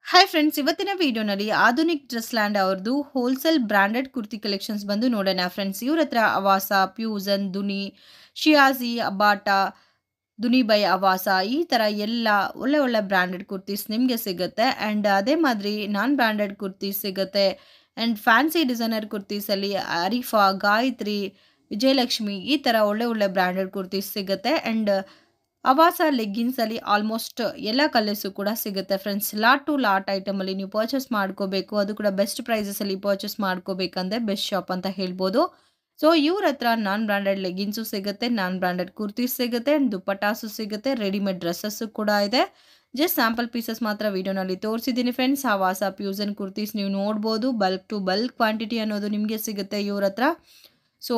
Hi friends ಇವತ್ತಿನ ವಿಡಿಯೋನಲ್ಲಿ Adhunik dress land ಅವ್ರದ್ದು ಹೋಲ್ಸೇಲ್ ಬ್ರ್ಯಾಂಡೆಡ್ ಕುರ್ತಿ ಕಲೆಕ್ಷನ್ಸ್ ಬಂದು ನೋಡೋಣ ಫ್ರೆಂಡ್ಸ್ ಇವ್ರ ಹತ್ರ ಅವಾಸ ಪ್ಯೂಸನ್ ದುನಿ ಶಿಯಾಜಿ ಅಬಾಟಾ ದುನಿ ಬೈ ಅವಾಸ ಈ ಥರ ಎಲ್ಲ ಒಳ್ಳೆ ಒಳ್ಳೆ ಬ್ರ್ಯಾಂಡೆಡ್ ಕುರ್ತೀಸ್ ನಿಮಗೆ ಸಿಗುತ್ತೆ ಆ್ಯಂಡ್ ಅದೇ ಮಾದರಿ ನಾನ್ ಬ್ರ್ಯಾಂಡೆಡ್ ಕುರ್ತೀಸ್ ಸಿಗುತ್ತೆ ಆ್ಯಂಡ್ ಫ್ಯಾನ್ಸಿ ಡಿಸೈನರ್ ಕುರ್ತೀಸಲ್ಲಿ ಅರಿಫಾ ಗಾಯತ್ರಿ ವಿಜಯಲಕ್ಷ್ಮಿ ಈ ಥರ ಒಳ್ಳೆ ಒಳ್ಳೆ ಬ್ರ್ಯಾಂಡೆಡ್ ಕುರ್ತೀಸ್ ಸಿಗುತ್ತೆ ಆ್ಯಂಡ್ ಅವಾಸ ಲೆಗ್ಗಿನ್ಸಲ್ಲಿ ಆಲ್ಮೋಸ್ಟ್ ಎಲ್ಲ ಕಲರ್ಸು ಕೂಡ ಸಿಗುತ್ತೆ ಫ್ರೆಂಡ್ಸ್ ಲಾಟ್ ಟು ಲಾಟ್ ಐಟಮಲ್ಲಿ ನೀವು ಪರ್ಚೇಸ್ ಮಾಡ್ಕೋಬೇಕು ಅದು ಕೂಡ ಬೆಸ್ಟ್ ಪ್ರೈಸಸಲ್ಲಿ ಪರ್ಚೇಸ್ ಮಾಡ್ಕೋಬೇಕಂದ್ರೆ ಬೆಸ್ಟ್ ಶಾಪ್ ಅಂತ ಹೇಳ್ಬೋದು ಸೊ ಇವ್ರ ಹತ್ರ ನಾನ್ ಬ್ರ್ಯಾಂಡೆಡ್ ಲೆಗಿನ್ಸು ಸಿಗುತ್ತೆ ನಾನ್ ಬ್ರ್ಯಾಂಡೆಡ್ ಕುರ್ತೀಸ್ ಸಿಗುತ್ತೆ ಆ್ಯಂಡ್ ದುಪ್ಪಟಾಸು ಸಿಗುತ್ತೆ ರೆಡಿಮೇಡ್ ಡ್ರೆಸ್ಸಸ್ಸು ಕೂಡ ಇದೆ ಜಸ್ಟ್ ಸ್ಯಾಂಪಲ್ ಪೀಸಸ್ ಮಾತ್ರ ವಿಡಿಯೋನಲ್ಲಿ ತೋರಿಸಿದ್ದೀನಿ ಫ್ರೆಂಡ್ಸ್ ಆವಾಸ ಪ್ಯೂಸನ್ ಕುರ್ತೀಸ್ ನೀವು ನೋಡ್ಬೋದು ಬಲ್ಕ್ ಟು ಬಲ್ಕ್ ಕ್ವಾಂಟಿಟಿ ಅನ್ನೋದು ನಿಮಗೆ ಸಿಗುತ್ತೆ ಇವ್ರ ಹತ್ರ so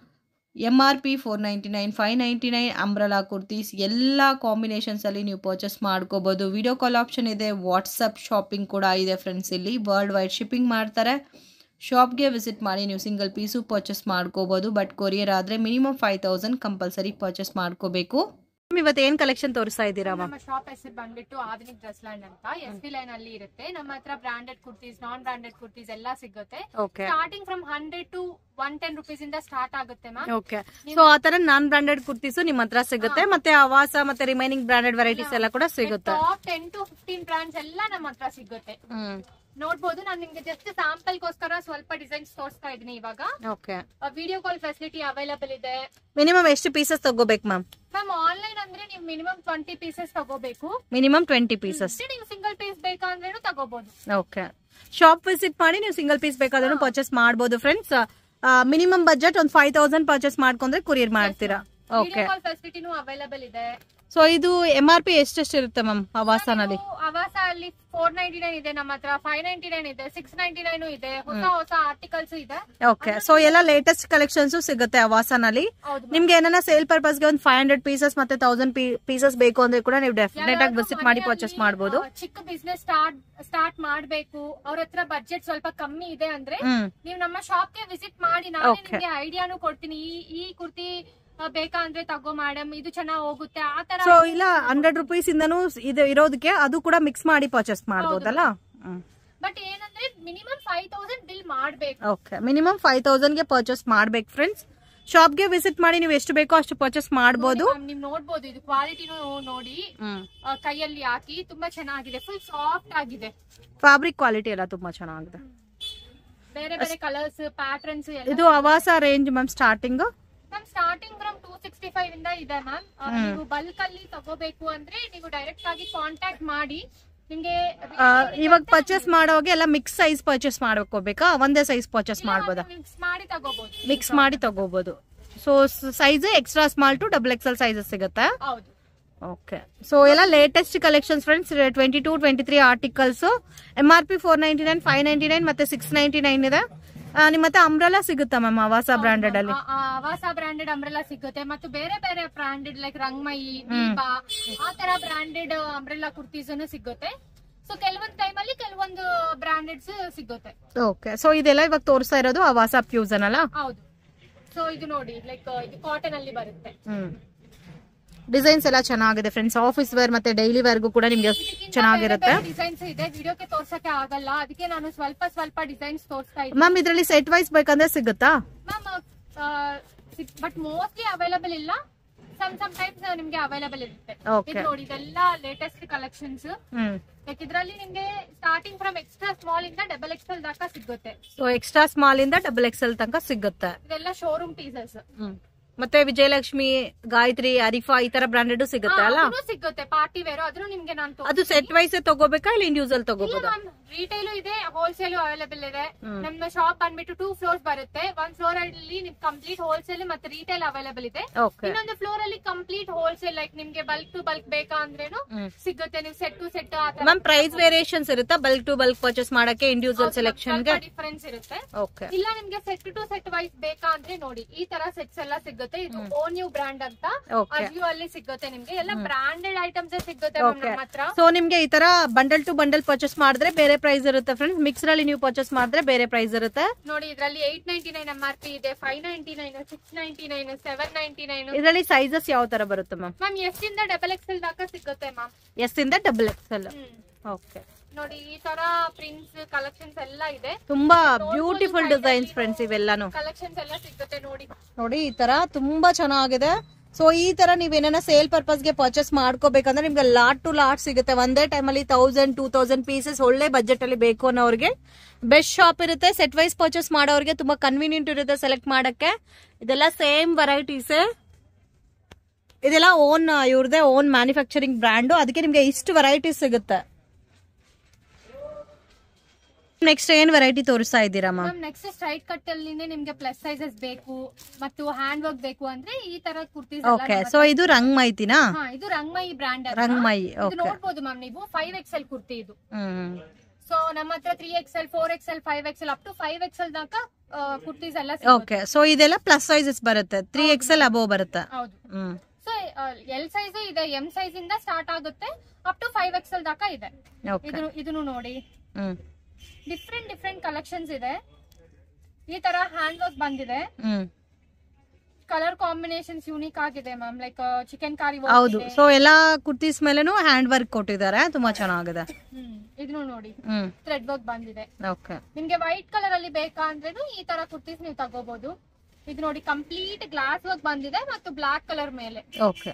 M R P four ninety nine five ninety nine umbrella kurtis ಎಲ್ಲ ಕಾಂಬಿನೇಷನ್ಸಲ್ಲಿ ನೀವು ಪರ್ಚೇಸ್ ಮಾಡ್ಕೋಬೋದು ವಿಡಿಯೋ ಕಾಲ್ ಆಪ್ಷನ್ ಇದೆ ವಾಟ್ಸಪ್ ಶಾಪಿಂಗ್ ಕೂಡ ಇದೆ ಫ್ರೆಂಡ್ಸ್ ಇಲ್ಲಿ ವರ್ಲ್ಡ್ ವೈಡ್ ಶಿಪ್ಪಿಂಗ್ ಮಾಡ್ತಾರೆ ಶಾಪ್ಗೆ ವಿಸಿಟ್ ಮಾಡಿ ನೀವು ಸಿಂಗಲ್ ಪೀಸು ಪರ್ಚೇಸ್ ಮಾಡ್ಕೋಬೋದು ಬಟ್ ಕೊರಿಯರ್ ಆದರೆ minimum five thousand compulsory purchase ಮಾಡ್ಕೋಬೇಕು ಇವತ್ತು ಏನು ಕಲೆಕ್ಷನ್ ತೋರಿಸ್ತಾ ಇದ್ದೀರಾ ನಮ್ಮ ಶಾಪ್ ಹೆಸರು ಬಂದ್ಬಿಟ್ಟು ಆಧುನಿಕ್ ಡ್ರೆಸ್ ಲ್ಯಾಂಡ್ ಅಂತ ಎಸ್ ಪಿ ಲೈನ್ ಅಲ್ಲಿ ಇರುತ್ತೆ ನಮ್ಮ ಹತ್ರ branded kurtis non branded kurtis ಎಲ್ಲ ಸಿಗುತ್ತೆ okay starting from hundred to one ten rupees ಇಂದ ಸ್ಟಾರ್ಟ್ ಆಗುತ್ತೆ ಮ್ಯಾಮ್ ಓಕೆ ಸೊ ಆ ತರ ನಾನ್ ಬ್ರಾಂಡೆಡ್ ಕುರ್ತೀಸು ನಿಮ್ಮ ಹತ್ರ ಸಿಗುತ್ತೆ ಮತ್ತೆ ಆವಾಸ ಮತ್ತೆ ರಿಮೈನಿಂಗ್ ಬ್ರಾಂಡೆಡ್ ವೆರೈಟೀಸ್ ಎಲ್ಲ ಕೂಡ ಸಿಗುತ್ತೆ top ten to fifteen brands ಎಲ್ಲ ನಮ್ಮ ಹತ್ರ ಸಿಗುತ್ತೆ ನೋಡ್ಬೋದು ನಾನು ನಿಮ್ಗೆ ಜಸ್ಟ್ ಸ್ಯಾಂಪಲ್ ಗೋಸ್ಕರ ಸ್ವಲ್ಪ ಡಿಸೈನ್ಸ್ ತೋರಿಸ್ತಾ ಇದೀನಿ ಇವಾಗ okay video call facility available ಇದೆ ಮಿನಿಮಮ್ ಎಷ್ಟು ಪೀಸಸ್ ತಗೋಬೇಕು ಮ್ಯಾಮ್ ಮ್ಯಾಮ್ ಆನ್ಲೈನ್ ಅಂದ್ರೆ ನೀವು ಮಿನಿಮಮ್ ಟ್ವೆಂಟಿ ಪೀಸಸ್ ತಗೋಬೇಕು ಮಿನಿಮಮ್ ಟ್ವೆಂಟಿ ಪೀಸಸ್ ಮತ್ತೆ ನೀವು ಸಿಂಗಲ್ ಪೀಸ್ ಬೇಕಂದ್ರೂ ತಗೋಬಹುದು ಓಕೆ ಶಾಪ್ ವಿಸಿಟ್ ಮಾಡಿ ನೀವು ಸಿಂಗಲ್ ಪೀಸ್ ಬೇಕಾದ್ರೂ ಪರ್ಚೇಸ್ ಮಾಡ್ಬೋದು ಫ್ರೆಂಡ್ಸ್ ಮಿನಿಮಮ್ ಬಜೆಟ್ ಒಂದು ಫೈವ್ ತೌಸಂಡ್ ಪರ್ಚೇಸ್ ಮಾಡ್ಕೊಂಡ್ರೆ ಕೊರಿಯರ್ ಮಾಡ್ತೀರಾ ಓಕೆ ವಿಡಿಯೋ ಕಾಲ್ ಫೆಸಿಲಿಟಿನೂ ಅವೈಲಬಲ್ ಇದೆ ಸೊ ಇದು ಎಂ ಆರ್ ಪಿ ಎಷ್ಟೆಷ್ಟು ಇರುತ್ತೆ ಮ್ಯಾಮ್ ಆವಾಸನಲ್ಲಿ ನೀವು ಅವಾಸ ಅಲ್ಲಿ ಫೋರ್ ನೈಂಟಿ ನೈನ್ ಇದೆ ನಮ್ಮ ಹತ್ರ ಫೈವ್ ನೈಂಟಿ ನೈನ್ ಇದೆ ಸಿಕ್ಸ್ ನೈಂಟಿ ನೈನ್ ಇದೆ ಹೊಸ ಹೊಸ ಆರ್ಟಿಕಲ್ಸ್ ಇದೆ ಓಕೆ ಸೊ ಎಲ್ಲ ಲೇಟೆಸ್ಟ್ ಕಲೆಕ್ಷನ್ಸ್ ಸಿಗುತ್ತೆ ಆವಾಸನಲ್ಲಿ ಹೌದು ನಿಮ್ಗೆ ಏನಾರ ಸೇಲ್ ಪರ್ಪಸ್ಗೆ ಒಂದು ಫೈವ್ ಹಂಡ್ರೆಡ್ ಪೀಸಸ್ ಮತ್ತೆ ತೌಸಂಡ್ ಪೀಸಸ್ ಬೇಕು ಅಂದ್ರೆ ಕೂಡ ನೀವು ಡೆಫಿನೆಟ್ ಆಗಿ ವಿಸಿಟ್ ಮಾಡಿ ಪರ್ಚೇಸ್ ಮಾಡಬಹುದು ಆ, ಚಿಕ್ಕ ಬಿಸ್ನೆಸ್ ಸ್ಟಾರ್ಟ್ ಸ್ಟಾರ್ಟ್ ಮಾಡ್ಬೇಕು ಅವ್ರ ಹತ್ರ ಬಜೆಟ್ ಸ್ವಲ್ಪ ಕಮ್ಮಿ ಇದೆ ಅಂದ್ರೆ ಹ್ಮ್ ನೀವು ನಮ್ಮ ಶಾಪ್ ಗೆ ವಿಸಿಟ್ ಮಾಡಿ ನಾನು Okay. ನಿಮ್ಗೆ ಐಡಿಯಾನು ಕೊಡ್ತೀನಿ ಈ ಈ ಕುರ್ತಿ ಆ, ಬೇಕಾ ಅಂದ್ರೆ ತಗೋ ಮೇಡಮ್ ಇದು ಚೆನ್ನಾಗ್ ಹೋಗುತ್ತೆ ಆ ತರ ಸೊ ಇಲ್ಲ ಹಂಡ್ರೆಡ್ ರುಪೀಸ್ ಇಂದನೂ ಇದು ಇರೋದಕ್ಕೆ ಅದು ಕೂಡ ಮಿಕ್ಸ್ ಮಾಡಿ ಪರ್ಚೇಸ್ ಮಾಡ್ಬೋದಲ್ಲ ಬಟ್ ಏನಂದ್ರೆ ಮಿನಿಮಮ್ ಫೈವ್ ತೌಸಂಡ್ ಬಿಲ್ ಮಾಡ್ಬೇಕು ಓಕೆ ಮಿನಿಮಮ್ ಫೈವ್ ತೌಸಂಡ್ಗೆ ಪರ್ಚೇಸ್ ಮಾಡ್ಬೇಕು ಫ್ರೆಂಡ್ಸ್ ಶಾಪ್ಗೆ ವಿಸಿಟ್ ಮಾಡಿ ನೀವು ಎಷ್ಟು ಬೇಕೋ ಅಷ್ಟು ಪರ್ಚೇಸ್ ಮಾಡ್ಬೋದು ma'am, ನೀವ್ ನೋಡ್ಬೋದು ಇದು ಕ್ವಾಲಿಟಿನೂ ನೋಡಿ ಆ, ಕೈಯಲ್ಲಿ ಹಾಕಿ ತುಂಬಾ ಚೆನ್ನಾಗಿದೆ ಫುಲ್ ಸಾಫ್ಟ್ ಆಗಿದೆ ಫ್ಯಾಬ್ರಿಕ್ ಕ್ವಾಲಿಟಿ ಎಲ್ಲ ತುಂಬಾ ಚೆನ್ನಾಗಿದೆ ಬೇರೆ ಬೇರೆ ಕಲರ್ಸ್ ಪ್ಯಾಟರ್ನ್ಸ್ ಎಲ್ಲ ಇದು Avasa range ma'am starting ma'am starting from two sixty five ಇಂದ ಇದೆ ಮ್ಯಾಮ್ ನೀವು ಬಲ್ಕ್ ಅಲ್ಲಿ ತಗೋಬೇಕು ಅಂದ್ರೆ ನೀವು ಡೈರೆಕ್ಟ್ ಆಗಿ ಕಾಂಟ್ಯಾಕ್ಟ್ ಮಾಡಿ ನಿಮ್ಗೆ ಇವಾಗ ಪರ್ಚೇಸ್ ಮಾಡೋವಾಗ ಎಲ್ಲ ಮಿಕ್ಸ್ ಸೈಜ್ ಪರ್ಚೇಸ್ ಮಾಡ್ಕೋಬೇಕಾ ಒಂದೇ ಸೈಜ್ ಪರ್ಚೇಸ್ ಮಾಡ್ಬೋದಾ ಮಿಕ್ಸ್ ಮಾಡಿ ತಗೋಬಹುದು ಮಿಕ್ಸ್ ಮಾಡಿ ತಗೋಬಹುದು so size extra small to double XL sizes ಸಿಗುತ್ತೆ ಹೌದು ಓಕೆ ಸೊ ಎಲ್ಲ latest collections friends twenty two twenty three articles M R P four ninety nine five ninety nine ಮತ್ತೆ six ninety nine ಇದೆ ಆ, ನಿಮ್ಮ ಹತ್ರ ಅಂಬ್ರೆಲಾ ಸಿಗುತ್ತಾ ma'am ಆವಾಸ ಬ್ರಾಂಡೆಡ್ ಅಲ್ಲಿ ಆ- ಆ ಅವಾಸ ಬ್ರಾಂಡೆಡ್ ಅಂಬ್ರೆಲಾ ಸಿಗುತ್ತೆ ಮತ್ತು ಬೇರೆ ಬೇರೆ ಬ್ರಾಂಡೆಡ್ ಲೈಕ್ ರಂಗ್ಮಯಿ ದೀಪ ಆ ತರ ಬ್ರಾಂಡೆಡ್ ಅಂಬ್ರೆಲಾ ಕುರ್ತೀಸ್ ಸಿಗುತ್ತೆ ಸೊ ಕೆಲವೊಂದು ಟೈಮ್ ಅಲ್ಲಿ ಕೆಲವೊಂದು ಬ್ರಾಂಡೆಡ್ಸ್ ಸಿಗುತ್ತೆ ಓಕೆ ಸೊ ಇದೆಲ್ಲ ಇವಾಗ ತೋರಿಸ್ತಾ ಇರೋದು ಆವಾಸ ಪ್ಯೂಸನ್ ಅಲ್ಲ ಹೌದು ಸೊ ಇದು ನೋಡಿ ಲೈಕ್ ಇದು ಕಾಟನ್ ಅಲ್ಲಿ ಬರುತ್ತೆ ಹ್ಮ್ ಡಿಸೈನ್ಸ್ ಎಲ್ಲ ಚೆನ್ನಾಗಿದೆ ಫ್ರೆಂಡ್ಸ್ ಆಫೀಸ್ ವೇರ್ ಮತ್ತೆ ಡೈಲಿ ವೇರ್ಗೂ ಕೂಡ ನಿಮ್ಗೆ ಚೆನ್ನಾಗಿರುತ್ತೆ ಡಿಸೈನ್ಸ್ ಇದೆ ವಿಡಿಯೋಕ್ಕೆ ತೋರ್ಸಕ್ಕೆ ಆಗಲ್ಲ ಅದಕ್ಕೆ ನಾನು ಸ್ವಲ್ಪ ಸ್ವಲ್ಪ ಡಿಸೈನ್ಸ್ ತೋರಿಸ್ತಾ ಇದ್ದೀನಿ ಮ್ಯಾಮ್ ಇದರಲ್ಲಿ ಸೆಟ್ ವೈಸ್ ಬೇಕಂದ್ರೆ ಸಿಗುತ್ತಾ ಮ್ಯಾಮ್ ಬಟ್ ಮೋಸ್ಟ್ಲಿ ಅವೈಲಬಲ್ ಇಲ್ಲ ಸಮ್ ಸಮ್ ಟೈಮ್ಸ್ ನಿಮ್ಗೆ ಅವೈಲಬಲ್ ಇರುತ್ತೆ Okay. ಇದು ನೋಡಿ ಇದೆಲ್ಲ ಲೇಟೆಸ್ಟ್ ಕಲೆಕ್ಷನ್ಸ್ ಹ್ಮ್ ಲೈಕ್ ಇದ್ರಲ್ಲಿ ನಿಮ್ಗೆ ಸ್ಟಾರ್ಟಿಂಗ್ ಫ್ರಮ್ ಎಕ್ಸ್ಟ್ರಾ ಸ್ಮಾಲ್ ಇಂದ ಡಬಲ್ ಎಕ್ಸ್ಎಲ್ ದಾకా ಸಿಗುತ್ತೆ ಸೊ ಎಕ್ಸ್ಟ್ರಾ ಸ್ಮಾಲ್ ಇಂದ ಡಬಲ್ ಎಕ್ಸೆಲ್ ತನಕ ಸಿಗುತ್ತೆ ಇದೆಲ್ಲ ಶೋರೂಮ್ ಪೀಸಸ್ ಮತ್ತೆ ವಿಜಯಲಕ್ಷ್ಮಿ ಗಾಯತ್ರಿ ಅರಿಫಾ ಈ ತರ ಬ್ರಾಂಡೆಡ್ ಸಿಗುತ್ತೆ ಅಲ್ಲ ಸಿಗುತ್ತೆ ಪಾರ್ಟಿ ವೇರ್ ಆದ್ರೂ ನಿಮ್ಗೆ ನಾನು ಅದು ಸೆಟ್ ವೈಸ್ ತಗೋಬೇಕಾ ಇಲ್ಲ ಇಂಡಿವಿಜುವಲ್ ತಗೋಬೋದಾ ರಿಟೇಲು ಇದೆ ಹೋಲ್ಸೇಲ್ ಅವೈಲೇಬಲ್ ಇದೆ ನಮ್ಮ ಶಾಪ್ ಬಂದ್ಬಿಟ್ಟು ಟೂ ಫ್ಲೋರ್ಸ್ ಬರುತ್ತೆ ಒಂದ್ ಫ್ಲೋರ್ ಅಲ್ಲಿ ನಿಮ್ ಕಂಪ್ಲೀಟ್ ಹೋಲ್ಸೇಲ್ ಮತ್ತೆ ರಿಟೇಲ್ ಅವೈಲೇಬಲ್ ಇದೆ ಓಕೆ ಇನ್ನೊಂದು ಫ್ಲೋರ್ ಅಲ್ಲಿ ಕಂಪ್ಲೀಟ್ ಹೋಲ್ಸೇಲ್ ಲೈಕ್ ನಿಮ್ಗೆ ಬಲ್ಕ್ ಟು ಬಲ್ಕ್ ಬೇಕಾ ಅಂದ್ರೇನು ಸಿಗುತ್ತೆ ನೀವು set to set ma'am price variations ಇರುತ್ತಾ ಬಲ್ಕ್ ಟು ಬಲ್ಕ್ ಪರ್ಚೇಸ್ ಮಾಡಕ್ಕೆ ಇಂಡಿವಿಜುವಲ್ ಸೆಲೆಕ್ಷನ್ ಗೆ ಡಿಫರೆನ್ಸ್ ಇರುತ್ತೆ ಓಕೆ ಇಲ್ಲ ನಿಮ್ಗೆ ಸೆಟ್ ಟು ಸೆಟ್ ವೈಸ್ ಬೇಕಾ ಅಂದ್ರೆ ನೋಡಿ ಈ ತರ ಸೆಟ್ಸ್ ಎಲ್ಲ ಸಿಗುತ್ತೆ ಇದು ಓ ನ್ಯೂ ಬ್ರ್ಯಾಂಡ್ ಅಂತ Okay. ಅಜಿಯೋ ಅಲ್ಲಿ ಸಿಗುತ್ತೆ ನಿಮ್ಗೆ ಎಲ್ಲ ಬ್ರಾಂಡೆಡ್ ಐಟಮ್ಸ್ ಸಿಗುತ್ತೆ ma'am ನಮ್ಮ ಹತ್ರ ಸೊ ನಿಮ್ಗೆ ಈ ತರ ಬಂಡಲ್ ಟು ಬಂಡಲ್ ಪರ್ಚೇಸ್ ಮಾಡಿದ್ರೆ ಬೇರೆ ಪ್ರೈಸ್ ಇರುತ್ತೆ ಫ್ರೆಂಡ್ಸ್ ಮಿಕ್ಸರ್ ಅಲ್ಲಿ ನೀವು ಪರ್ಚೇಸ್ ಮಾಡಿದ್ರೆ ಬೇರೆ ಪ್ರೈಸ್ ಇರುತ್ತೆ ನೋಡಿ ಇದ್ರಲ್ಲಿ eight ninety nine M R P ಇದೆ five ninety nine six ninety nine seven ninety nine ಇದರಲ್ಲಿ ಸೈಜಸ್ ಯಾವ ತರ ಬರುತ್ತೆ ಮ್ಯಾಮ್ ಮ್ಯಾಮ್ ಎಷ್ಟಿಂದ ಡಬಲ್ ಎಕ್ಸೆಲ್ ದಾకా ಸಿಗುತ್ತೆ ಮ್ಯಾಮ್ ಎಸ್ ಇಂದ ಡಬಲ್ ಎಕ್ಸ್ ಎಲ್ ಓಕೆ ನೋಡಿ ಈ ತರ ಪ್ರಿಂಟ್ಸ್ ಕಲೆಕ್ಷನ್ಸ್ ಎಲ್ಲ ಇದೆ ತುಂಬಾ ಬ್ಯೂಟಿಫುಲ್ ಡಿಸೈನ್ಸ್ ಫ್ರೆಂಡ್ಸ್ ಇವೆಲ್ಲಾನು ಕಲೆಕ್ಷನ್ಸ್ ಎಲ್ಲ ಸಿಗುತ್ತೆ ನೋಡಿ ನೋಡಿ ಈ ತರ ತುಂಬಾ ಚೆನ್ನಾಗಿದೆ ಸೊ ಈ ತರ ನೀವೇನ ಸೇಲ್ ಪರ್ಪಸ್ಗೆ ಪರ್ಚೇಸ್ ಮಾಡ್ಕೋಬೇಕಂದ್ರೆ ನಿಮ್ಗೆ ಲಾಟ್ ಟು ಲಾಟ್ ಸಿಗುತ್ತೆ ಒಂದೇ ಟೈಮಲ್ಲಿ ತೌಸಂಡ್ ಟೂ ತೌಸಂಡ್ ಪೀಸಸ್ ಒಳ್ಳೆ ಬಜೆಟ್ ಅಲ್ಲಿ ಬೇಕು ಅನ್ನೋರಿಗೆ ಬೆಸ್ಟ್ ಶಾಪ್ ಇರುತ್ತೆ ಸೆಟ್ ವೈಸ್ ಪರ್ಚೇಸ್ ಮಾಡೋರಿಗೆ ತುಂಬಾ ಕನ್ವೀನಿಯಂಟ್ ಇರುತ್ತೆ ಸೆಲೆಕ್ಟ್ ಮಾಡಕ್ಕೆ ಇದೆಲ್ಲ ಸೇಮ್ ವೆರೈಟೀಸ್ ಇದೆಲ್ಲ ಓನ್ ಇವ್ರದೇ ಓನ್ ಮ್ಯಾನುಫ್ಯಾಕ್ಚರಿಂಗ್ ಬ್ರ್ಯಾಂಡು ಅದಕ್ಕೆ ನಿಮ್ಗೆ ಇಷ್ಟು ವೆರೈಟೀಸ್ ಸಿಗುತ್ತೆ ನೆಕ್ಸ್ಟ್ ಏನ್ ವೆರೈಟಿ ತೋರಿಸ್ತಾ ಇದ್ದೀರಾ ma'am ma'am next straight cut ಅಲ್ಲಿ ನಿಮ್ಗೆ ಪ್ಲಸ್ ಸೈಜಸ್ ಬೇಕು ಮತ್ತು ಹ್ಯಾಂಡ್ ವರ್ಕ್ ಬೇಕು ಅಂದ್ರೆ ಈ ತರ ಕುರ್ತೀಸ್ ಓಕೆ ಸೊ ಇದು ರಂಗ್ ಮೈತಿನಾ ಹಾ ಇದು ರಂಗ್ಮಯಿ ಬ್ರ್ಯಾಂಡ್ ರಂಗ್ಮೈ ಇದು ಓಕೆ ನೋಡ್ಬೋದು ಮ್ಯಾಮ್ ನೀವು ಫೈವ್ ಎಕ್ಸೆಲ್ ಕುರ್ತಿ ಇದು ಹ್ಮ್ ಸೊ ನಮ್ಮ ಹತ್ರ three XL four XL five XL up to five XL ತನಕ ಕುರ್ತೀಸ್ ಎಲ್ಲ ಸಿಗುತ್ತೆ. ಓಕೆ ಸೊ ಇದೆಲ್ಲ ಪ್ಲಸ್ ಸೈಜಸ್ ಬರುತ್ತೆ ತ್ರೀ ಎಕ್ಸೆಲ್ ಅಬೋವ್ ಬರುತ್ತೆ ಹೌದು ಹ್ಮ್ ಸೊ ಎಲ್ ಸೈಜ್ ಇದೆ ಎಂ ಸೈಜ್ ಇಂದ ಸ್ಟಾರ್ಟ್ ಆಗುತ್ತೆ ಅಪ್ ಟು ಫೈವ್ ಎಕ್ಸೆಲ್ ತನಕ ಇದೆ ಓಕೆ ಇದು ಇದನ್ನು ನೋಡಿ ಹ್ಮ್ ಡಿಫ್ರೆಂಟ್ ಡಿಫ್ರೆಂಟ್ ಕಲೆಕ್ಷನ್ಸ್ ಇದೆ ಈ ತರ ಹ್ಯಾಂಡ್ ವರ್ಕ್ ಬಂದಿದೆ ಹ್ಮ್ ಕಲರ್ ಕಾಂಬಿನೇಷನ್ಸ್ ಯೂನಿಕ್ ಆಗಿದೆ ಮ್ಯಾಮ್ ಲೈಕ್ ಚಿಕನ್ ಕಾರಿ ಹೌದು ಸೊ ಎಲ್ಲಾ ಕುರ್ತೀಸ್ ಮೇಲೆನೂ ಹ್ಯಾಂಡ್ ವರ್ಕ್ ಕೊಟ್ಟಿದ್ದಾರೆ ತುಂಬಾ ಚೆನ್ನಾಗಿದೆ ಇದನ್ನು ನೋಡಿ ಹ್ಮ್ ಥ್ರೆಡ್ ವರ್ಕ್ ಬಂದಿದೆ ಓಕೆ ನಿಮ್ಗೆ ವೈಟ್ ಕಲರ್ ಅಲ್ಲಿ ಬೇಕಾ ಅಂದ್ರೇನು ಈ ತರ ಕುರ್ತೀಸ್ ನೀವು ತಗೋಬಹುದು ಇದು ನೋಡಿ ಕಂಪ್ಲೀಟ್ ಗ್ಲಾಸ್ ವರ್ಕ್ ಬಂದಿದೆ ಮತ್ತು ಬ್ಲಾಕ್ ಕಲರ್ ಮೇಲೆ ಓಕೆ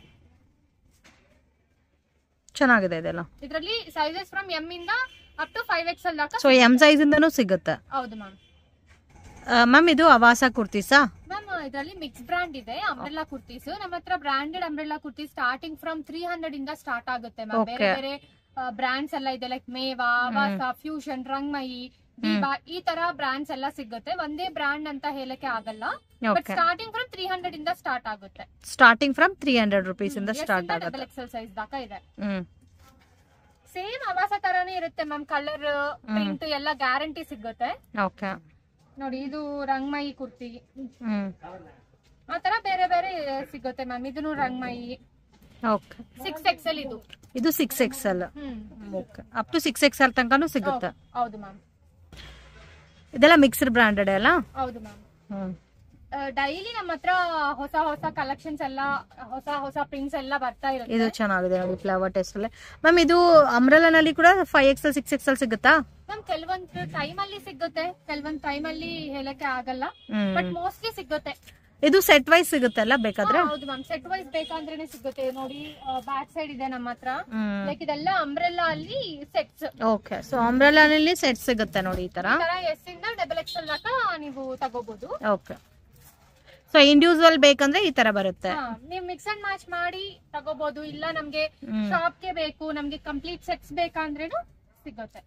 ಚೆನ್ನಾಗಿದೆ ಇದೆಲ್ಲ ಇದರಲ್ಲಿ ಸೈಜಸ್ ಫ್ರಮ್ ಎಂ ಇಂದ ಅಪ್ ಟು ಫೈವ್ ಎಕ್ಸೆಲ್ ತನಕ ಸೊ ಎಂ ಸೈಜ್ ಇಂದನೂ ಸಿಗುತ್ತೆ ಹೌದು ಮ್ಯಾಮ್ ಮ್ಯಾಮ್ ಇದು ಅವಾಸ ಕುರ್ತೀಸಾ ಮ್ಯಾಮ್ ಇದರಲ್ಲಿ ಮಿಕ್ಸ್ ಬ್ರಾಂಡ್ ಇದೆ ಅಂಬ್ರೆಲ್ಲಾ ಕುರ್ತೀಸ್ ನಮ್ಮ ಹತ್ರ branded umbrella kurtis starting from three hundred ಇಂದ ಸ್ಟಾರ್ಟ್ ಆಗುತ್ತೆ ಮ್ಯಾಮ್ ಬೇರೆ Okay. ಬೇರೆ ಬ್ರಾಂಡ್ಸ್ ಎಲ್ಲ ಇದೆ ಲೈಕ್ ಮೇವಾ ವಾಸ ಫ್ಯೂಷನ್ ರಂಗ್ಮಯಿ ದೀಪಾ ಈ ತರ ಬ್ರಾಂಡ್ಸ್ ಎಲ್ಲ ಸಿಗುತ್ತೆ ಒಂದೇ ಬ್ರಾಂಡ್ ಅಂತ ಹೇಳಕ್ಕೆ ಆಗಲ್ಲ but okay starting from three hundred ಇಂದ ಸ್ಟಾರ್ಟ್ ಆಗುತ್ತೆ starting from three hundred rupees ಇಂದ ಸ್ಟಾರ್ಟ್ ಡಬಲ್ ಆಗುತ್ತೆ ಎಕ್ಸೆಲ್ ಸೈಜ್ ದಾకా ಇದೆ ಹ್ಮ್ ಸೇಮ್ ಆವಾಸ ತರಾನೇ ಇರುತ್ತೆ ಮ್ಯಾಮ್ ಕಲರ್ ಪ್ರಿಂಟ್ ಎಲ್ಲ ಗ್ಯಾರಂಟಿ ಸಿಗುತ್ತೆ ಓಕೆ ನೋಡಿ ಇದು ರಂಗ್ಮಯಿ ಕುರ್ತಿ ಹ್ಮ್ ಆ ತರ ಬೇರೆ ಬೇರೆ ಸಿಗುತ್ತೆ ಮ್ಯಾಮ್ ಇದನ್ನು ರಂಗ್ಮಯಿ ಓಕೆ ಸಿಕ್ಸ್ ಎಕ್ಸೆಲ್ ಇದು ಇದು six XL hmm okay up to six XL ತನಕನೂ ಸಿಗುತ್ತೆ ಹೌದು ಮ್ಯಾಮ್ ಇದೆಲ್ಲ ಮಿಕ್ಸ್ಡ್ ಬ್ರಾಂಡೆಡ್ ಅಲ್ಲ ಹೌದು ಮ್ಯಾಮ್ ಹ್ಮ್ ಡೈಲಿ ನಮ್ಮ ಹತ್ರ ಹೊಸ ಹೊಸ ಕಲೆಕ್ಷನ್ಸ್ ಎಲ್ಲ ಹೊಸ ಹೊಸ ಪ್ರಿಂಟ್ಸ್ ಎಲ್ಲ ಬರ್ತಾ ಇದು ಇರುತ್ತೆ ಚೆನ್ನಾಗಿದೆ ನೋಡಿ ಫ್ಲವರ್ ಟೆಸ್ಟ್ ಅಲ್ಲಿ ಮ್ಯಾಮ್ ಇದು ಅಮ್ರಲನಲ್ಲಿ ಕೂಡ ಫೈವ್ ಎಕ್ಸೆಲ್ ಸಿಕ್ಸ್ ಎಕ್ಸೆಲ್ ಸಿಗುತ್ತಾ ಮ್ಯಾಮ್ ಕೆಲವೊಂದು ಟೈಮ್ ಅಲ್ಲಿ ಸಿಗುತ್ತೆ ಕೆಲವೊಂದು ಟೈಮ್ ಅಲ್ಲಿ ಹೇಳಕ್ಕೆ ಆಗಲ್ಲ ಹ್ಮ್ ಬಟ್ ಮೋಸ್ಟ್ಲಿ ಸಿಗುತ್ತೆ ಇದು ಸೆಟ್ ವೈಸ್ ಸಿಗುತ್ತಲ್ಲ ಬೇಕಾದ್ರೆ ಹಾ, ಹೌದು ಮ್ಯಾಮ್ ಸೆಟ್ ವೈಸ್ ಬೇಕಂದ್ರೇನೆ ಸಿಗುತ್ತೆ ನೋಡಿ ಬ್ಯಾಕ್ ಸೈಡ್ ಇದೆ ನಮ್ಮ ಹತ್ರ ಹ್ಮ್ ಲೈಕ್ ಇದೆಲ್ಲ ಅಂಬ್ರೆಲ್ಲಾ ಅಲ್ಲಿ ಸೆಟ್ಸ್ ಓಕೆ ಸೊ ಅಮ್ರಲನಲ್ಲಿ ಸೆಟ್ ಸಿಗುತ್ತೆ ನೋಡಿ ಈ ತರ ತರ ಎಸ್ ಇಂದ ಡಬಲ್ ಎಕ್ಸ್ ತನಕ ನೀವು ತಗೋಬಹುದು ಓಕೆ ಸೊ ಇಂಡಿವಿಜುವಲ್ ಬೇಕಂದ್ರೆ ಈ ತರ ಬರುತ್ತೆ ಹಾ, ನೀವು ಮಿಕ್ಸ್ ಅಂಡ್ ಮ್ಯಾಚ್ ಮಾಡಿ ತಗೋಬಹುದು ಇಲ್ಲ ನಮ್ಗೆ ಹ್ಮ್. ಶಾಪ್ ಗೆ ಬೇಕು ನಮ್ಗೆ ಕಂಪ್ಲೀಟ್ ಸೆಟ್ಸ್ ಬೇಕಂದ್ರೇನು ಸಿಗುತ್ತೆ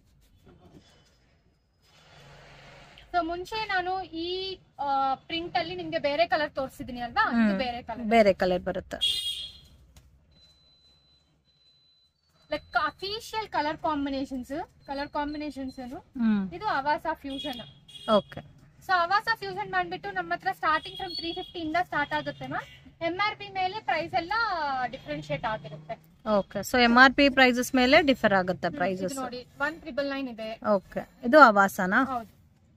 ಸೊ ಮುಂಚೆ ನಾನು ಈ ಪ್ರಿಂಟ್ ಅಲ್ಲಿ ನಿಮ್ಗೆ ಬೇರೆ ಕಲರ್ ತೋರಿಸಿದೀನಿ ಅಲ್ವಾ ಇದು ಹ್ಮ್. ಬೇರೆ ಕಲರ್ ಬೇರೆ ಕಲರ್ ಬರುತ್ತೆ like official colour combinations colour combinations hmm ಇದು Avasa fusion okay so Avasa fusion ಮಾಡ್ಬಿಟ್ಟು ನಮ್ಮ ಹತ್ರ ಸ್ಟಾರ್ಟಿಂಗ್ ಫ್ರಮ್ ತ್ರೀ ಫಿಫ್ಟಿ ಇಂದ ಸ್ಟಾರ್ಟ್ ಆಗುತ್ತೆ ಮ್ಯಾಮ್ ಎಂ ಆರ್ ಪಿ ಮೇಲೆ ಪ್ರೈಸ್ ಎಲ್ಲ ಡಿಫ್ರೆನ್ಶಿಯೇಟ್ ಆಗಿರುತ್ತೆ okay so M R P prices ಮೇಲೆ ಡಿಫರ್ ಆಗುತ್ತೆ ಇದು ಪ್ರೈಸಸ್ ನೋಡಿ ಒನ್ ತ್ರಿಬಲ್ ನೈನ್ ಇದೆ ಓಕೆ ಇದು ಅವಾಸನಾ ಹೌದು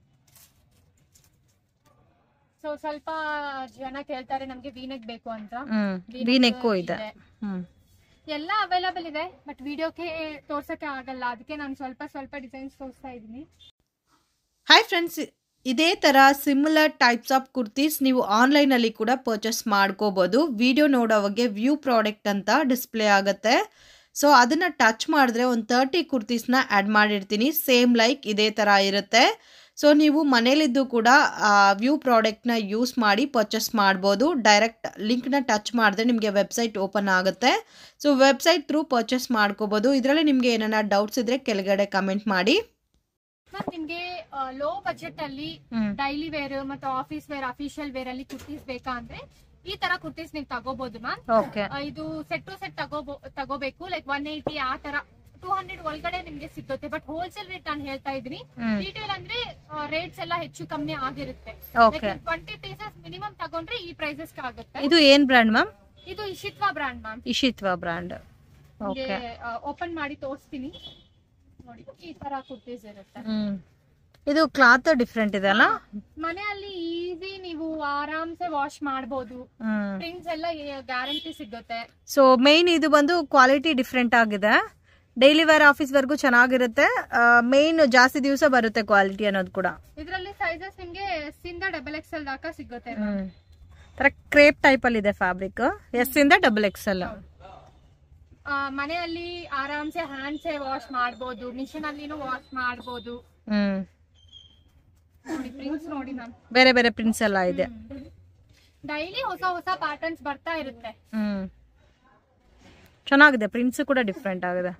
ಸೊ ಸ್ವಲ್ಪ ಜನ ಕೇಳ್ತಾರೆ ನಮ್ಗೆ ವೀನೆಕ್ ಬೇಕು ಅಂತ ಹ್ಮ್ V-neck ವೀನೆಕ್ಕು ಇದೆ ಇದೆ. ಹ್ಮ್ ಎಲ್ಲ ಅವೈಲಬಲ್ ಇದೆ ಬಟ್ ವಿಡಿಯೋಕ್ಕೆ ತೋರ್ಸಕ್ಕೆ ಆಗಲ್ಲ ಅದಕ್ಕೆ ನಾನು ಸ್ವಲ್ಪ ಸ್ವಲ್ಪ ಡಿಸೈನ್ಸ್ ತೋರಿಸ್ತಾ ಇದ್ದೀನಿ ಹಾಯ್ ಫ್ರೆಂಡ್ಸ್ ಇದೇ ಥರ ಸಿಮಿಲರ್ ಟೈಪ್ಸ್ ಆಫ್ ಕುರ್ತೀಸ್ ನೀವು ಆನ್ಲೈನಲ್ಲಿ ಕೂಡ ಪರ್ಚೇಸ್ ಮಾಡ್ಕೋಬೋದು ವಿಡಿಯೋ ನೋಡೋವಾಗೆ ವ್ಯೂ ಪ್ರಾಡಕ್ಟ್ ಅಂತ ಡಿಸ್ಪ್ಲೇ ಆಗುತ್ತೆ ಸೊ ಅದನ್ನು ಟಚ್ ಮಾಡಿದ್ರೆ ಒಂದು ತರ್ಟಿ ಕುರ್ತೀಸ್ನ ಆ್ಯಡ್ ಮಾಡಿರ್ತೀನಿ ಸೇಮ್ ಲೈಕ್ ಇದೇ ಥರ ಇರುತ್ತೆ ಸೊ ನೀವು ಮನೇಲಿದ್ದು ಕೂಡ ವ್ಯೂ ಪ್ರಾಡಕ್ಟ್ನ ಯೂಸ್ ಮಾಡಿ ಪರ್ಚೇಸ್ ಮಾಡ್ಬೋದು ಡೈರೆಕ್ಟ್ ಲಿಂಕ್ನ ಟಚ್ ಮಾಡಿದ್ರೆ ನಿಮಗೆ ವೆಬ್ಸೈಟ್ ಓಪನ್ ಆಗುತ್ತೆ ಸೊ ವೆಬ್ಸೈಟ್ ಥ್ರೂ ಪರ್ಚೇಸ್ ಮಾಡ್ಕೋಬೋದು ಇದರಲ್ಲಿ ನಿಮಗೆ ಏನಾರ ಡೌಟ್ಸ್ ಇದ್ದರೆ ಕೆಳಗಡೆ ಕಮೆಂಟ್ ಮಾಡಿ ಮ್ಯಾಮ್ ನಿಮ್ಗೆ ಲೋ ಬಜೆಟ್ ಅಲ್ಲಿ ಡೈಲಿ ವೇರ್ ಮತ್ತು ಆಫೀಸ್ ವೇರ್ ಅಫಿಷಿಯಲ್ ವೇರ್ ಅಲ್ಲಿ ಕುರ್ತೀಸ್ ಬೇಕಾ ಅಂದ್ರೆ ಈ ತರ ಕುರ್ತೀಸ್ ನೀವು ತಗೋಬಹುದು ಮ್ಯಾಮ್ ಓಕೆ ಇದು ಸೆಟ್ ಟು ಸೆಟ್ ತಗೋಬೋ ತಗೋಬೇಕು ಲೈಕ್ ಒನ್ ಏಯ್ಟಿ ಆ ತರ ಟೂ ಹಂಡ್ರೆಡ್ ಒಳಗಡೆ ನಿಮ್ಗೆ ಸಿಗುತ್ತೆ ಬಟ್ ಹೋಲ್ಸೇಲ್ ರೇಟ್ ನಾನು ಹೇಳ್ತಾ ಇದೀನಿ ಹ್ಮ್ ರಿಟೇಲ್ ಅಂದ್ರೆ ರೇಟ್ಸ್ ಎಲ್ಲ ಹೆಚ್ಚು ಕಮ್ಮಿ ಆಗಿರುತ್ತೆ ಓಕೆ ಟ್ವೆಂಟಿ ಪೀಸಸ್ ಮಿನಿಮಮ್ ತಗೊಂಡ್ರೆ ಈ ಪ್ರೈಸಸ್ ಆಗುತ್ತೆ ಇದು ಏನ್ ಬ್ರ್ಯಾಂಡ್ ಮ್ಯಾಮ್ ಇದು Ishitva brand ma'am Ishitva brand ನಿಮ್ಗೆ ಓಕೆ ಓಪನ್ ಮಾಡಿ ತೋರಿಸ್ತೀನಿ ನೋಡಿ ಈ ತರ ಕುರ್ತೀಸ್ ಇರುತ್ತೆ ಹ್ಮ್ ಇದು ಕ್ಲಾತ್ ಡಿಫ್ರೆಂಟ್ ಇದೆ ಅಲ್ಲ ಮನೆಯಲ್ಲಿ ಈಸಿ ನೀವು ಆರಾಮ್ಸೆ ವಾಶ್ ಮಾಡ್ಬೋದು ಹ್ಮ್ ಪ್ರಿಂಟ್ಸ್ ಎಲ್ಲ ಗ್ಯಾರಂಟಿ ಸಿಗುತ್ತೆ ಸೊ ಮೇನ್ ಇದು ಬಂದು ಕ್ವಾಲಿಟಿ ಡಿಫ್ರೆಂಟ್ ಆಗಿದೆ ಡೈಲಿ ವೇರ್ ಆಫೀಸ್ವರೆಗೂ ಚೆನ್ನಾಗಿರುತ್ತೆ ಮೇನ್ ಜಾಸ್ತಿ ದಿವಸ ಬರುತ್ತೆ ಕ್ವಾಲಿಟಿ ಅನ್ನೋದು ಕೂಡ ಇದರಲ್ಲಿ ಸೈಜಸ್ ನಿಮ್ಗೆ ಎಸ್ ಇಂದ ಡಬಲ್ ಎಕ್ಸ್ ಎಲ್ ದಾకా ಸಿಗುತ್ತೆ ಥರ ಕ್ರೇಪ್ ಟೈಪಲ್ಲಿ ಇದೆ ಫ್ಯಾಬ್ರಿಕ್ ಎಸ್ ಇಂದ ಡಬಲ್ ಎಕ್ಸೆಲ್ ಆ, ಮನೆಯಲ್ಲಿ ಆರಾಮ್ಸೆ ಹ್ಯಾಂಡ್ಸೆ ವಾಶ್ ಮಾಡ್ಬೋದು ಮಿಷಿನ್ ಅಲ್ಲಿನೂ ವಾಶ್ ಮಾಡ್ಬೋದು ಹ್ಮ್ ನೋಡಿ ಪ್ರಿಂಟ್ಸ್ ನೋಡಿ ಮ್ಯಾಮ್ ಬೇರೆ ಬೇರೆ ಪ್ರಿಂಟ್ಸ್ ಎಲ್ಲ ಇದೆ ಡೈಲಿ ಹೊಸ ಹೊಸ ಪ್ಯಾಟರ್ನ್ಸ್ ಬರ್ತಾ ಇರುತ್ತೆ ಹ್ಮ್ ಚೆನ್ನಾಗಿದೆ ಪ್ರಿಂಟ್ಸ್ ಕೂಡ ಡಿಫ್ರೆಂಟ್ ಆಗಿದೆ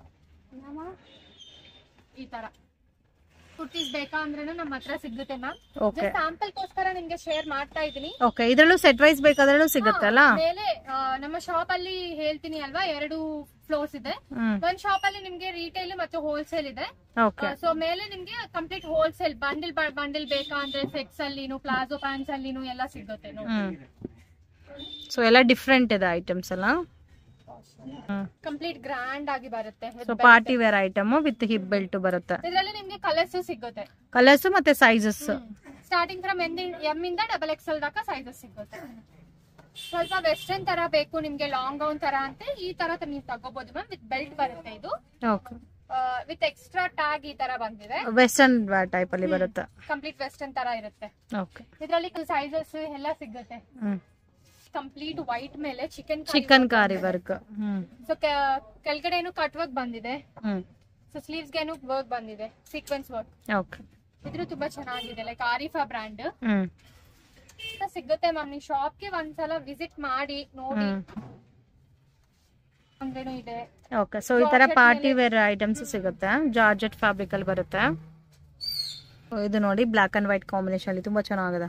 ಈ ತರ ಕುರ್ತೀಸ್ ಬೇಕಾ ಅಂದ್ರೂ ನಮ್ಮ ಹತ್ರ ಸಿಗುತ್ತೆ ಮ್ಯಾಮ್ ಓಕೆ ಸ್ಯಾಂಪಲ್ಗೋಸ್ಕರ ನಿಮ್ಗೆ ಶೇರ್ ಮಾಡ್ತಾ ಇದೀನಿ ಓಕೆ ಇದರಲ್ಲೂ ಸೆಟ್ ವೈಸ್ ಬೇಕಾದ್ರೂ ಸಿಗುತ್ತಲ್ಲ ಮೇಲೆ ಆ, ನಮ್ಮ ಶಾಪ್ ಅಲ್ಲಿ ಹೇಳ್ತೀನಿ ಅಲ್ವಾ ಎರಡು ಫ್ಲೋರ್ಸ್ ಇದೆ ಹ್ಮ್ ಒಂದ್ ಶಾಪ್ ಅಲ್ಲಿ ನಿಮ್ಗೆ ರಿಟೇಲ್ ಮತ್ತು ಹೋಲ್ಸೇಲ್ ಇದೆ ಓಕೆ ಸೊ ಮೇಲೆ ನಿಮ್ಗೆ ಕಂಪ್ಲೀಟ್ ಹೋಲ್ಸೇಲ್ ಬಂಡಲ್ ಬಂಡಲ್ ಬೇಕಾ ಅಂದ್ರೆ ಸೆಟ್ಸ್ ಅಲ್ಲಿನು ಪ್ಲಾಜೋ ಪ್ಯಾಂಟ್ಸ್ ಅಲ್ಲಿನು ಎಲ್ಲ ಸಿಗುತ್ತೆ ನೋಡಿ ಹ್ಮ್ ಸೊ ಎಲ್ಲ ಡಿಫ್ರೆಂಟ್ ಇದೆ ಐಟಮ್ಸ್ ಎಲ್ಲ ಹ್ಮ್ ಕಂಪ್ಲೀಟ್ ಗ್ರ್ಯಾಂಡ್ ಆಗಿ ಬರುತ್ತೆ so party wear item with hip belt ಬರುತ್ತೆ ಇದರಲ್ಲಿ ನಿಮ್ಗೆ ಕಲರ್ಸ್ ಸಿಗುತ್ತೆ ಕಲರ್ಸ್ ಮತ್ತೆ ಸೈಜಸ್ ಸ್ಟಾರ್ಟಿಂಗ್ ಫ್ರಮ್ ಎಂ ಇಂದ ಡಬಲ್ ಎಕ್ಸೆಲ್ ದಾకా ಸೈಜಸ್ ಸಿಗುತ್ತೆ ಸ್ವಲ್ಪ ವೆಸ್ಟರ್ನ್ ತರ ಬೇಕು ನಿಮ್ಗೆ ಲಾಂಗ್ ಗೌನ್ ತರ ಅಂತ ಈ ತರ ನೀವು ತಗೋಬಹುದು ಮ್ಯಾಮ್ ವಿತ್ ಬೆಲ್ಟ್ ಬರುತ್ತೆ ಇದು ಓಕೆ ವಿತ್ ಎಕ್ಸ್ಟ್ರಾ ಟ್ಯಾಗ್ ಈ ತರ ಬಂದಿದೆ ವೆಸ್ಟರ್ನ್ ಟೈಪ್ ಅಲ್ಲಿ ಬರುತ್ತೆ ಕಂಪ್ಲೀಟ್ ವೆಸ್ಟರ್ನ್ ತರ ಇರುತ್ತೆ ಓಕೆ ಇದರಲ್ಲಿ ಸೈಜಸ್ ಎಲ್ಲ ಸಿಗುತ್ತೆ ಹ್ಮ್ ಕಂಪ್ಲೀಟ್ ವೈಟ್ ಮೇಲೆ ಚಿಕನ್ ಚಿಕನ್ ಕಾರಿ ವರ್ಕ್ ಹ್ಮ್ ಸೊ ಕೆಳಗಡೆನು ಕಟ್ ವರ್ಕ್ ಬಂದಿದೆ ಹ್ಮ್ ಸೊ ಸ್ಲೀವ್ಸ್ ಗೆನು ವರ್ಕ್ ಬಂದಿದೆ ಸೀಕ್ವೆನ್ಸ್ ವರ್ಕ್ ಓಕೆ ಇದ್ರು ತುಂಬಾ ಚೆನ್ನಾಗಿದೆ ಲೈಕ್ ಆರಿಫಾ ಬ್ರ್ಯಾಂಡ್ ಹ್ಮ್ ಸಿಗುತ್ತೆ ಮ್ಯಾಮ್ ನೀವು ಶಾಪ್ಗೆ ಒಂದ್ಸಲ ವಿಸಿಟ್ ಮಾಡಿ ನೋಡಿ ಹ್ಮ್ ಅಂದ್ರೇನು ಇದೆ ಓಕೆ ಸೊ ಈ ತರ ಪಾರ್ಟಿ ವೇರ್ ಐಟಮ್ಸ್ ಸಿಗುತ್ತೆ ಜಾರ್ಜೆಟ್ ಫ್ಯಾಬ್ರಿಕ್ ಅಲ್ಲಿ ಬರುತ್ತೆ So, ಇದು ನೋಡಿ ಬ್ಲ್ಯಾಕ್ ಅಂಡ್ ವೈಟ್ ಕಾಂಬಿನೇಷನ್ ಅಲ್ಲಿ ತುಂಬಾ ಚೆನ್ನಾಗಿದೆ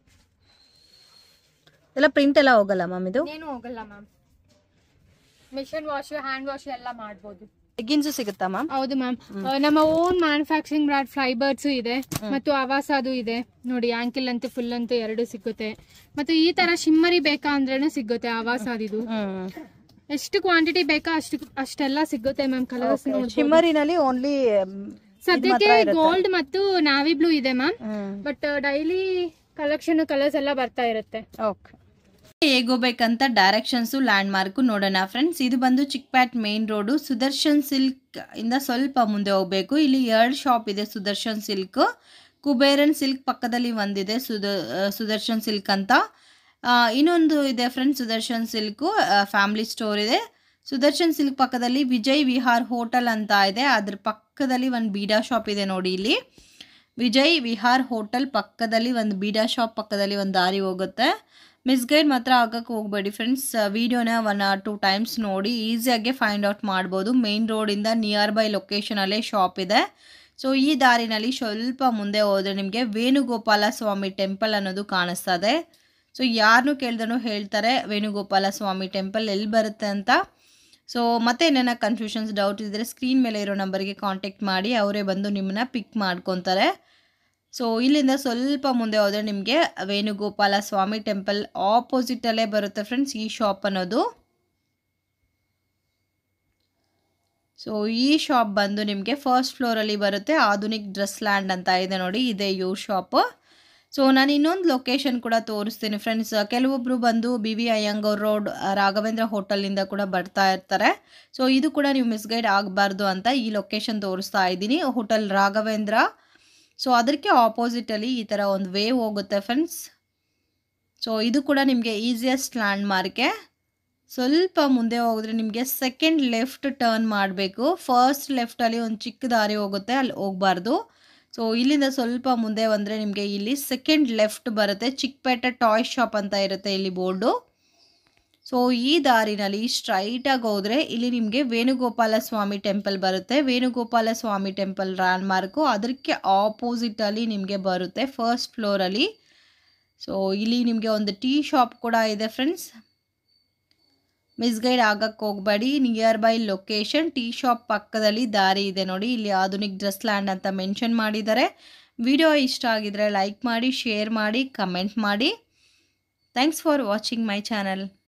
ಎಲ್ಲ ಪ್ರಿಂಟ್ ಎಲ್ಲ ಹೋಗಲ್ಲ ಮ್ಯಾಮ್ ಇದು ಏನು ಹೋಗಲ್ಲ ma'am machine wash hand wash ಎಲ್ಲ ಮಾಡ್ಬೋದು ಲೆಗಿನ್ಸು ಸಿಗುತ್ತಾ ಮ್ಯಾಮ್ ಹೌದು ಮ್ಯಾಮ್ ನಮ್ಮ ಓನ್ ಮ್ಯಾನುಫ್ಯಾಕ್ಚರಿಂಗ್ ಬ್ರಾಂಡ್ ಫೈಬರ್ಸ್ ಇದೆ ಮತ್ತು ಅವಾಸಾದು ಇದೆ ನೋಡಿ ಆಂಕಿಲ್ ಅಂತೂ ಫುಲ್ ಅಂತೂ ಎರಡು ಸಿಗುತ್ತೆ ಮತ್ತು ಈ ತರ ಶಿಮ್ಮರಿ ಬೇಕಾ ಅಂದ್ರೇನು ಸಿಗುತ್ತೆ ಅವಾಸಾದಿದು ಹ್ಮ್ ಎಷ್ಟು ಕ್ವಾಂಟಿಟಿ ಬೇಕಾ ಅಷ್ಟು ಅಷ್ಟೆಲ್ಲ ಸಿಗುತ್ತೆ ಮ್ಯಾಮ್ ಕಲರ್ಸ್ ಶಿಮ್ಮರಿನಲ್ಲಿ ಓನ್ಲಿ ಸದ್ಯಕ್ಕೆ ಗೋಲ್ಡ್ ಮತ್ತು ನಾವಿ ಬ್ಲೂ ಇದೆ ಮ್ಯಾಮ್ ಹ್ಮ್ ಬಟ್ ಡೈಲಿ ಕಲೆಕ್ಷನ್ ಕಲರ್ಸ್ ಎಲ್ಲ ಬರ್ತಾ ಇರುತ್ತೆ ಓಕೆ ಹೇಗೆ ಹೋಗ್ಬೇಕಂತ ಡೈರೆಕ್ಷನ್ಸು ಲ್ಯಾಂಡ್ ಮಾರ್ಕು ನೋಡೋಣ ಫ್ರೆಂಡ್ಸ್ ಇದು ಬಂದು Chickpet main road Sudarshan Silk ಇಂದ ಸ್ವಲ್ಪ ಮುಂದೆ ಹೋಗಬೇಕು ಇಲ್ಲಿ ಎರಡು ಶಾಪ್ ಇದೆ ಸುದರ್ಶನ್ ಸಿಲ್ಕ್ ಕುಬೇರನ್ ಸಿಲ್ಕ್ ಪಕ್ಕದಲ್ಲಿ ಒಂದಿದೆ ಸುದ ಆ, ಸುದರ್ಶನ್ ಸಿಲ್ಕ್ ಅಂತ ಆ, ಇನ್ನೊಂದು ಇದೆ friends Sudarshan Silk family store ಇದೆ ಸುದರ್ಶನ್ ಸಿಲ್ಕ್ ಪಕ್ಕದಲ್ಲಿ ವಿಜಯ್ ವಿಹಾರ್ ಹೋಟೆಲ್ ಅಂತ ಇದೆ ಅದ್ರ ಪಕ್ಕದಲ್ಲಿ ಒಂದು ಬೀಡಾ ಶಾಪ್ ಇದೆ ನೋಡಿ ಇಲ್ಲಿ ವಿಜಯ್ ವಿಹಾರ್ ಹೋಟೆಲ್ ಪಕ್ಕದಲ್ಲಿ ಒಂದು ಬೀಡಾ ಶಾಪ್ ಪಕ್ಕದಲ್ಲಿ ಒಂದು ದಾರಿ ಹೋಗುತ್ತೆ ಮಿಸ್ಗೈಡ್ ಮಾತ್ರ ಆಗಕ್ಕೆ ಹೋಗಬೇಡಿ ಫ್ರೆಂಡ್ಸ್ ವಿಡಿಯೋನ ಒನ್ ಆರ್ ಟೂ ಟೈಮ್ಸ್ ನೋಡಿ ಈಸಿಯಾಗಿ ಫೈಂಡ್ ಔಟ್ ಮಾಡ್ಬೋದು ಮೇನ್ ರೋಡಿಂದ ನಿಯರ್ ಬೈ ಲೊಕೇಶನಲ್ಲೇ ಶಾಪ್ ಇದೆ ಸೊ ಈ ದಾರಿನಲ್ಲಿ ಸ್ವಲ್ಪ ಮುಂದೆ ಹೋದರೆ ನಿಮಗೆ ವೇಣುಗೋಪಾಲ ಸ್ವಾಮಿ ಟೆಂಪಲ್ ಅನ್ನೋದು ಕಾಣಿಸ್ತದೆ ಸೊ ಯಾರನ್ನೂ ಕೇಳ್ದನು ಹೇಳ್ತಾರೆ ವೇಣುಗೋಪಾಲ ಸ್ವಾಮಿ ಟೆಂಪಲ್ ಎಲ್ಲಿ ಬರುತ್ತೆ ಅಂತ ಸೊ ಮತ್ತೆ ಏನೇನ ಕನ್ಫ್ಯೂಷನ್ಸ್ ಡೌಟ್ ಇದ್ದರೆ ಸ್ಕ್ರೀನ್ ಮೇಲೆ ಇರೋ ನಂಬರ್ಗೆ ಕಾಂಟ್ಯಾಕ್ಟ್ ಮಾಡಿ ಅವರೇ ಬಂದು ನಿಮ್ಮನ್ನ ಪಿಕ್ ಮಾಡ್ಕೊತಾರೆ ಸೊ ಇಲ್ಲಿಂದ ಸ್ವಲ್ಪ ಮುಂದೆ ಹೋದರೆ ನಿಮಗೆ ವೇಣುಗೋಪಾಲ ಸ್ವಾಮಿ ಟೆಂಪಲ್ ಆಪೋಸಿಟಲ್ಲೇ ಬರುತ್ತೆ ಫ್ರೆಂಡ್ಸ್ ಈ ಶಾಪ್ ಅನ್ನೋದು ಸೊ ಈ ಶಾಪ್ ಬಂದು ನಿಮಗೆ ಫಸ್ಟ್ ಫ್ಲೋರಲ್ಲಿ ಬರುತ್ತೆ ಆಧುನಿಕ್ ಡ್ರೆಸ್ ಲ್ಯಾಂಡ್ ಅಂತ ಇದೆ ನೋಡಿ ಇದೆ ಇವ್ರ ಶಾಪ್ ಸೊ ನಾನು ಇನ್ನೊಂದು ಲೊಕೇಶನ್ ಕೂಡ ತೋರಿಸ್ತೀನಿ ಫ್ರೆಂಡ್ಸ್ ಕೆಲವೊಬ್ಬರು ಬಂದು B V Iyengar road Raghavendra ಹೋಟೆಲಿಂದ ಕೂಡ ಬರ್ತಾ ಇರ್ತಾರೆ ಸೊ ಇದು ಕೂಡ ನೀವು ಮಿಸ್ಗೈಡ್ ಆಗಬಾರ್ದು ಅಂತ ಈ ಲೊಕೇಶನ್ ತೋರಿಸ್ತಾ ಇದ್ದೀನಿ ಹೋಟೆಲ್ ರಾಘವೇಂದ್ರ ಸೊ ಅದಕ್ಕೆ ಆಪೋಸಿಟಲ್ಲಿ ಈ ಥರ ಒಂದು ವೇವ್ ಹೋಗುತ್ತೆ ಫ್ರೆಂಡ್ಸ್ ಸೊ ಇದು ಕೂಡ ನಿಮಗೆ ಈಸಿಯೆಸ್ಟ್ ಲ್ಯಾಂಡ್ ಮಾರ್ಕೆ ಸ್ವಲ್ಪ ಮುಂದೆ ಹೋಗಿದ್ರೆ ನಿಮಗೆ ಸೆಕೆಂಡ್ ಲೆಫ್ಟ್ ಟರ್ನ್ ಮಾಡಬೇಕು ಫಸ್ಟ್ ಲೆಫ್ಟಲ್ಲಿ ಒಂದು ಚಿಕ್ಕ ದಾರಿ ಹೋಗುತ್ತೆ ಅಲ್ಲಿ ಹೋಗಬಾರ್ದು ಸೊ ಇಲ್ಲಿಂದ ಸ್ವಲ್ಪ ಮುಂದೆ ಬಂದರೆ ನಿಮಗೆ ಇಲ್ಲಿ ಸೆಕೆಂಡ್ ಲೆಫ್ಟ್ ಬರುತ್ತೆ ಚಿಕ್ಕಪೇಟೆ ಟಾಯ್ ಶಾಪ್ ಅಂತ ಇರುತ್ತೆ ಇಲ್ಲಿ ಬೋರ್ಡು ಸೊ ಈ ದಾರಿನಲ್ಲಿ ಸ್ಟ್ರೈಟಾಗಿ ಹೋದರೆ ಇಲ್ಲಿ ನಿಮಗೆ ವೇಣುಗೋಪಾಲ ಸ್ವಾಮಿ ಟೆಂಪಲ್ ಬರುತ್ತೆ Venugopala Swamy temple landmark ಅದಕ್ಕೆ ಆಪೋಸಿಟಲ್ಲಿ ನಿಮಗೆ ಬರುತ್ತೆ ಫಸ್ಟ್ ಫ್ಲೋರಲ್ಲಿ ಸೊ ಇಲ್ಲಿ ನಿಮಗೆ ಒಂದು ಟೀ ಶಾಪ್ ಕೂಡ ಇದೆ ಫ್ರೆಂಡ್ಸ್ ಮಿಸ್ಗೈಡ್ ಆಗಕ್ಕೆ ಹೋಗಬೇಡಿ nearby location tea shop ಪಕ್ಕದಲ್ಲಿ ದಾರಿ ಇದೆ ನೋಡಿ ಇಲ್ಲಿ ಆಧುನಿಕ್ ಡ್ರೆಸ್ ಲ್ಯಾಂಡ್ ಅಂತ ಮೆನ್ಷನ್ ಮಾಡಿದ್ದಾರೆ ವಿಡಿಯೋ ಇಷ್ಟ ಆಗಿದ್ರೆ ಲೈಕ್ ಮಾಡಿ ಶೇರ್ ಮಾಡಿ ಕಮೆಂಟ್ ಮಾಡಿ thanks for watching my channel